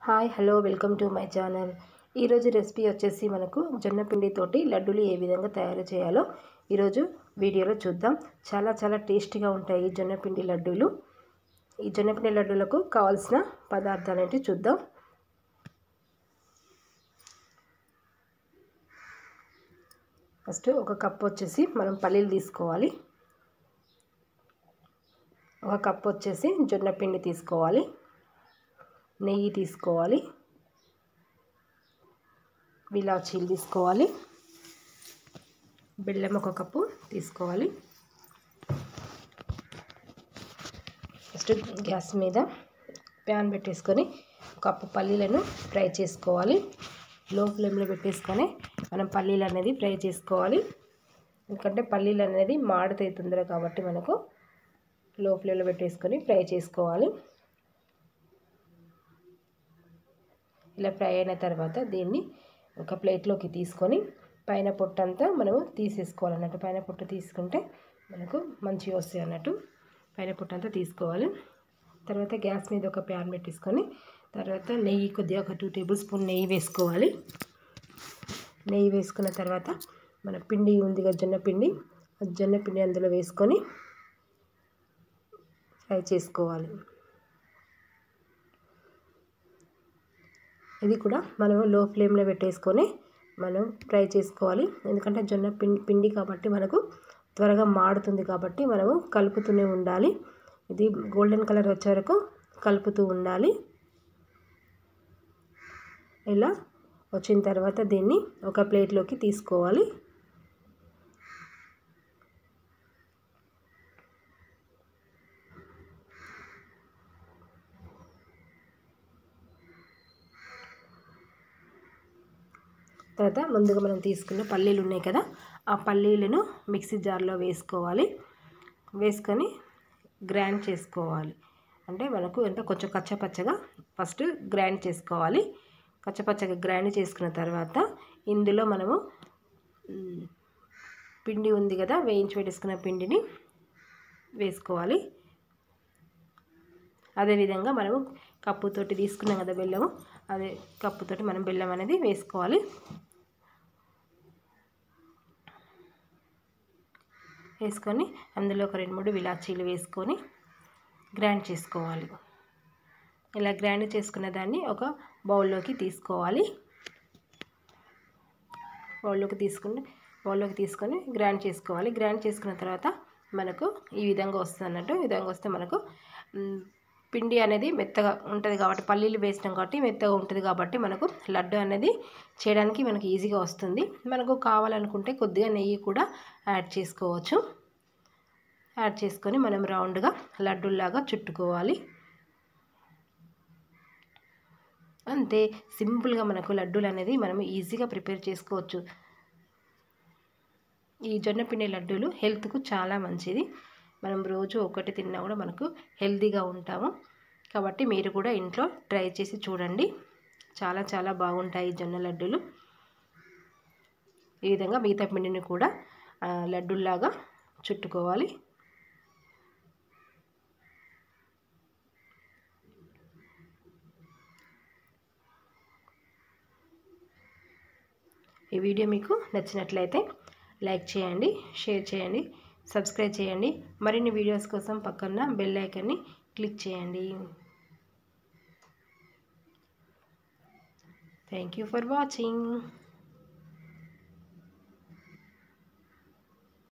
hi hello welcome to my channel ఈరోజు recipe వచ్చేసి మనకు జొన్న పిండితోటి లడ్డూలు ఏ విధంగా తయారు చేయాలో ఈరోజు వీడియోలో చూద్దాం చాలా చాలా టేస్టీగా ఉంటాయి ఈ జొన్న పిండి లడ్డూలు ఈ జొన్న పిండి లడ్డూలకు కావాల్సిన పదార్థాలు ఏంటి చూద్దాం ఫస్ట్ ఒక కప్ వచ్చేసి మనం పల్లీలు తీసుకోవాలి ఒక కప్ వచ్చేసి జొన్న పిండి తీసుకోవాలి నెయ్యి తీసుకోవాలి విలాచీలు తీసుకోవాలి బెల్లం ఒక కప్పు తీసుకోవాలి ఫస్ట్ గ్యాస్ మీద ప్యాన్ పెట్టేసుకొని కప్పు పల్లీలను ఫ్రై చేసుకోవాలి లో ఫ్లేమ్లో పెట్టేసుకొని మనం పల్లీలు అనేది ఫ్రై చేసుకోవాలి ఎందుకంటే పల్లీలు అనేది మాడుతాయి తొందరగా కాబట్టి మనకు లో ఫ్లేమ్లో పెట్టేసుకొని ఫ్రై చేసుకోవాలి ఇలా ఫ్రై అయిన తర్వాత దీన్ని ఒక ప్లేట్లోకి తీసుకొని పైన పొట్టు అంతా మనము తీసేసుకోవాలన్నట్టు పైన పొట్టు తీసుకుంటే మనకు మంచిగా వస్తాయి అన్నట్టు పైన పొట్టు అంతా తీసుకోవాలి తర్వాత గ్యాస్ మీద ఒక ప్యాన్ పెట్టేసుకొని తర్వాత నెయ్యి కొద్దిగా ఒక టూ టేబుల్ స్పూన్ నెయ్యి వేసుకోవాలి నెయ్యి వేసుకున్న తర్వాత మన పిండి ఉంది జొన్న పిండి జొన్న పిండి అందులో వేసుకొని ఫ్రై చేసుకోవాలి ఇది కూడా మనం లో ఫ్లేమ్లో పెట్టేసుకొని మనం ఫ్రై చేసుకోవాలి ఎందుకంటే జొన్న పిండి పిండి కాబట్టి మనకు త్వరగా మాడుతుంది కాబట్టి మనము కలుపుతూనే ఉండాలి ఇది గోల్డెన్ కలర్ వచ్చే వరకు కలుపుతూ ఉండాలి ఇలా వచ్చిన తర్వాత దీన్ని ఒక ప్లేట్లోకి తీసుకోవాలి తర్వాత ముందుగా మనం తీసుకున్న పల్లీలు ఉన్నాయి కదా ఆ పల్లీలను మిక్సీ జార్లో వేసుకోవాలి వేసుకొని గ్రైండ్ చేసుకోవాలి అంటే మనకు ఎంత కొంచెం కచ్చపచ్చగా ఫస్ట్ గ్రైండ్ చేసుకోవాలి కచ్చపచ్చగా గ్రైండ్ చేసుకున్న తర్వాత ఇందులో మనము పిండి ఉంది కదా వేయించి పెట్టేసుకున్న పిండిని వేసుకోవాలి అదేవిధంగా మనము కప్పుతోటి తీసుకున్నాం కదా బెల్లము అదే కప్పుతోటి మనం బెల్లం అనేది వేసుకోవాలి వేసుకొని అందులో ఒక రెండు మూడు విలాచీలు వేసుకొని గ్రైండ్ చేసుకోవాలి ఇలా గ్రైండ్ చేసుకున్న దాన్ని ఒక బౌల్లోకి తీసుకోవాలి బౌల్లోకి తీసుకుని బౌల్లోకి తీసుకొని గ్రైండ్ చేసుకోవాలి గ్రైండ్ చేసుకున్న తర్వాత మనకు ఈ విధంగా వస్తుంది అన్నట్టు ఈ విధంగా వస్తే మనకు పిండి అనేది మెత్తగా ఉంటుంది కాబట్టి పల్లీలు వేసినాం కాబట్టి మెత్తగా ఉంటుంది కాబట్టి మనకు లడ్డు అనేది చేయడానికి మనకి ఈజీగా వస్తుంది మనకు కావాలనుకుంటే కొద్దిగా నెయ్యి కూడా యాడ్ చేసుకోవచ్చు యాడ్ చేసుకొని మనం రౌండ్గా లడ్డూలాగా చుట్టుకోవాలి అంతే సింపుల్గా మనకు లడ్డూలు అనేది మనం ఈజీగా ప్రిపేర్ చేసుకోవచ్చు ఈ జొన్నపిండి లడ్డూలు హెల్త్కు చాలా మంచిది మనం రోజు ఒకటి తిన్నా కూడా మనకు హెల్తీగా ఉంటాము కాబట్టి మీరు కూడా ఇంట్లో ట్రై చేసి చూడండి చాలా చాలా బాగుంటాయి జొన్న లడ్డూలు ఈ విధంగా మిగతా పిండిని కూడా లడ్డూల్లాగా చుట్టుకోవాలి ఈ వీడియో మీకు నచ్చినట్లయితే లైక్ చేయండి షేర్ చేయండి సబ్స్క్రైబ్ చేయండి మరిన్ని వీడియోస్ కోసం పక్కన బెల్ ఐకన్ని క్లిక్ చేయండి థ్యాంక్ యూ ఫర్ వాచింగ్